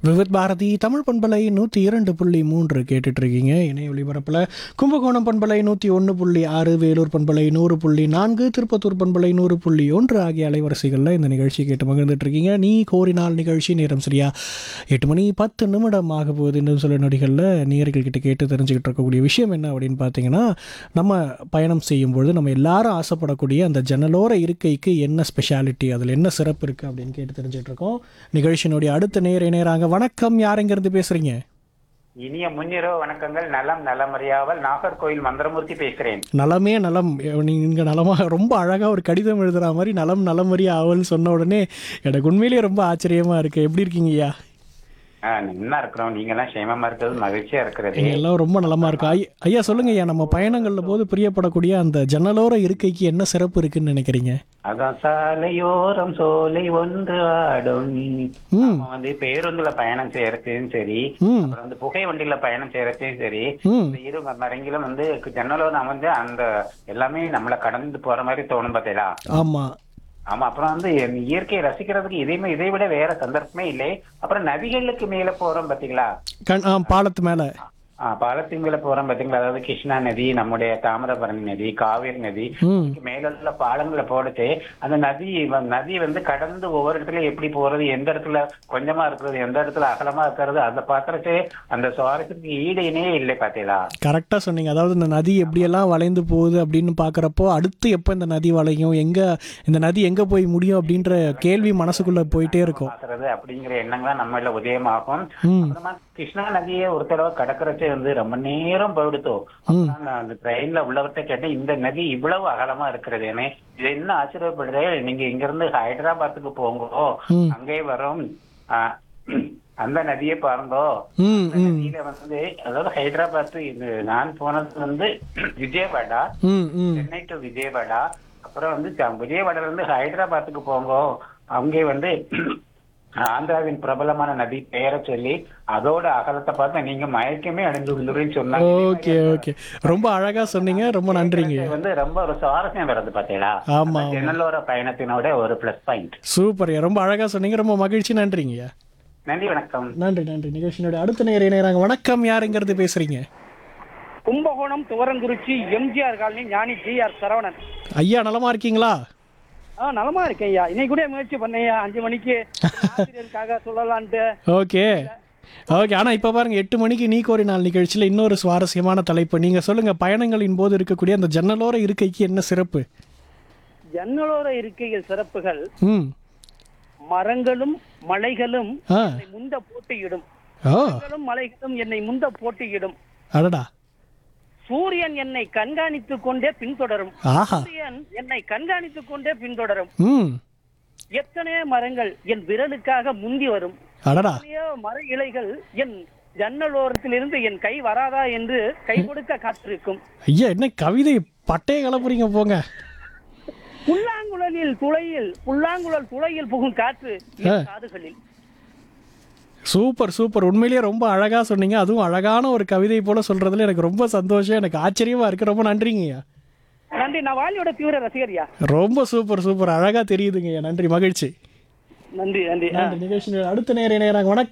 விவித் பாரதி தமிழ் பண்பலை நூற்றி இரண்டு புள்ளி மூன்று கேட்டுட்டு இருக்கீங்க இணைய ஒளிபரப்பில் கும்பகோணம் பண்பலை நூற்றி ஒன்று புள்ளி ஆறு வேலூர் பண்பலை நூறு புள்ளி நான்கு திருப்பத்தூர் பண்பலை நூறு புள்ளி ஒன்று ஆகிய அலைவரிசைகளில் இந்த நிகழ்ச்சி கேட்டு மகிழ்ந்துட்டு இருக்கீங்க நீ கோரினால் நிகழ்ச்சி நேரம் சரியா எட்டு மணி பத்து நிமிடம் ஆக போகுது இன்னும் சில நொடிகளில் நேயர்கள் கிட்ட கேட்டு தெரிஞ்சுக்கிட்டு இருக்கக்கூடிய விஷயம் என்ன அப்படின்னு பார்த்தீங்கன்னா நம்ம பயணம் செய்யும்பொழுது நம்ம எல்லாரும் ஆசைப்படக்கூடிய அந்த ஜன்னலோர இருக்கைக்கு என்ன ஸ்பெஷாலிட்டி அதில் என்ன சிறப்பு இருக்குது அப்படின்னு கேட்டு தெரிஞ்சுட்டு இருக்கோம் நிகழ்ச்சியினுடைய அடுத்த நேர நேராங்க வணக்கம் யார் எங்கேருந்து பேசுகிறீங்க இனிய முன்னிரவு வணக்கங்கள் நலம் நலமறியாவல் நாகர்கோயில் மந்திரமூர்த்தி பேசுகிறேன் நலமே நலம் நீங்கள் நலமாக ரொம்ப அழகாக ஒரு கடிதம் எழுதுகிற மாதிரி நலம் நலமறி ஆவல் சொன்ன உடனே எனக்கு உண்மையிலேயே ரொம்ப ஆச்சரியமாக இருக்குது எப்படி இருக்கீங்க ஐயா ஆஹ் நல்லா இருக்கிறோம் நீங்க எல்லாம் சேமமா இருக்கிறது மகிழ்ச்சியா இருக்கிறது நீங்க எல்லாம் ரொம்ப நலமாக இருக்கும் ஐயா ஐயா சொல்லுங்க ஐயா நம்ம பயணங்களில் போது பிரியப்படக்கூடிய அந்த ஜன்னலோர இருக்கைக்கு என்ன சிறப்பு இருக்குன்னு நினைக்கிறீங்க அதான் சாலையோரம் சோலை ஒன்று ஆடும் ம் நம்ம வந்து பேருந்துல பயணம் செய்யறதும் சரி ம் அப்புறம் வந்து புகை வண்டியில பயணம் செய்யறதும் சரி ம் இந்த இரு மரங்கிலும் வந்து ஜன்னலோரம் அமர்ந்து அந்த எல்லாமே நம்மளை கடந்து போற மாதிரி தோணும் பார்த்தீங்களா ஆமாம் ஆமா அப்புறம் வந்து இயற்கையை ரசிக்கிறதுக்கு இதையுமே இதை விட வேற சந்தர்ப்பமே இல்லை அப்புறம் நதிகளுக்கு மேல போறோம் பாத்தீங்களா கண் ஆ பாலத்து மேலே ஆ, பாலத்தின் மேல போறோம் பாத்தீங்களா அதாவது கிருஷ்ணா நதி நம்முடைய தாமிரபரணி நதி காவேரி நதி ம் இதுக்கு மேல உள்ள பாலங்களை போடுச்சு அந்த நதி வ- நதி வந்து கடந்து ஒவ்வொரு இடத்துல எப்படி போறது எந்த இடத்துல கொஞ்சமா இருக்கிறது எந்த இடத்துல அகலமா இருக்கிறது அந்த பாக்குறச்சு அந்த சுவாரஸ்யத்துக்கு ஈடு இணையே இல்லை பாத்தீங்களா கரெக்டாக சொன்னீங்க அதாவது இந்த நதி எப்படியெல்லாம் வளைந்து போகுது அப்படின்னு பார்க்குறப்போ அடுத்து எப்போ இந்த நதி வளையும் எங்கே இந்த நதி எங்கே போய் முடியும் அப்படின்ற கேள்வி மனசுக்குள்ளே போயிட்டே இருக்கும் பாக்குறது அப்படிங்கிற எண்ணங்கள் நம்மள உதயமாகும் ம் அப்புறமா கிருஷ்ணா நதியை ஒரு தடவை கடற்கரைச்சு வந்து ரொம்ப நேரம் போயிடுத்தோம் ம் நான் அந்த ட்ரெயின்ல உள்ளவர்கிட்ட கேட்டேன் இந்த நதி இவ்வளவு அகலமா இருக்கிறதுன்னு இது என்ன ஆச்சரியப்படுது நீங்க இங்க இருந்து ஹைதராபாத்துக்கு போங்கோ ம் அங்கே வரும் ஆ, அந்த நதியை பாருங்கோ ம் அந்த ம் நதியில வந்து அதாவது ஹைதராபாத் இது நான் போனது வந்து விஜயவாடா ம் ம் சென்னை டு விஜயவாடா அப்புறம் வந்து ச- விஜயவாடால இருந்து ஹைதராபாத்துக்கு போங்கோ அங்கே வந்து ஆந்திராவின் பிரபலமான நதி பெயரை சொல்லி அதோட அகலத்தை பார்த்து நீங்க மயக்கமே அடைந்து விழுந்துருன்னு சொன்னாங்க ஓகே ஓகே ரொம்ப அழகாக சொன்னீங்க ரொம்ப நன்றிங்க இது வந்து ரொம்ப ஒரு சுவாரஸ்யம் வருது பாத்தீங்களா ஆமா அந்த ஜன்னலோர பயணத்தினோட ஒரு பிளஸ் பாயிண்ட் சூப்பர் ரொம்ப அழகாக சொன்னீங்க ரொம்ப மகிழ்ச்சி நன்றிங்கய்யா நன்றி வணக்கம் நன்றி நன்றி நிகழ்ச்சியினுடைய அடுத்த நேர நேராங்க வணக்கம் யாருங்கிறது பேசுறீங்க Kumbakonam Thuvarankurichi MGR colony Gnani G R Saravanan ஐயா நலமா இருக்கீங்களா ஆ நலமா இருக்கேன் ஐயா இன்னைக்கு கூட முயற்சி பண்ணேன் அஞ்சு மணிக்கு ஆசிரியருக்காக சொல்லலான்ட்டு ஓகே ஓகே ஆனால் இப்போ பாருங்க எட்டு மணிக்கு நீ கோரி நாள் நிகழ்ச்சியில் இன்னொரு சுவாரஸ்யமான தலைப்பு நீங்கள் சொல்லுங்கள் பயணங்களின் போது இருக்கக்கூடிய அந்த ஜன்னலோர இருக்கைக்கு என்ன சிறப்பு ஜன்னலோர இருக்கைகள் சிறப்புகள் ம் மரங்களும் மலைகளும் ஆ என்னை முந்த போட்டியிடும் ஓ மரங்களும் மலைகளும் என்னை முந்த போட்டியிடும் அடடா சூரியன் என்னை கண்காணித்துக் கொண்டே பின்தொடரும் ஆஹா சூரியன் என்னை கண்காணித்துக் கொண்டே பின்தொடரும் ம் எத்தனையோ மரங்கள் என் விரலுக்காக முந்தி வரும் அடடா எத்தனையோ மர இலைகள் என் ஜன்னலோரத்திலிருந்து என் கை வராதா என்று கை கொடுக்க காத்திருக்கும் ஐயா என்ன கவிதை பட்டையை கிளப்புறீங்க போங்க புல்லாங்குழலில் துளையில் புல்லாங்குழல் துளையில் புகும் காற்று என் காதுகளில் சூப்பர் சூப்பர் உண்மையிலேயே ரொம்ப அழகாக சொன்னீங்க அதுவும் அழகான ஒரு கவிதை போல சொல்றதுல எனக்கு ரொம்ப சந்தோஷம் எனக்கு ஆச்சரியமா இருக்கு ரொம்ப நன்றிங்கய்யா நன்றி நான் வாலியோட தீவிர ரசிகரியா ரொம்ப சூப்பர் சூப்பர் அழகா தெரியுதுங்கய்யா நன்றி மகிழ்ச்சி நன்றி நன்றி ஆ. நன்றி நிகழ்ச்சி அடுத்த நேர நேரம் வணக்கம்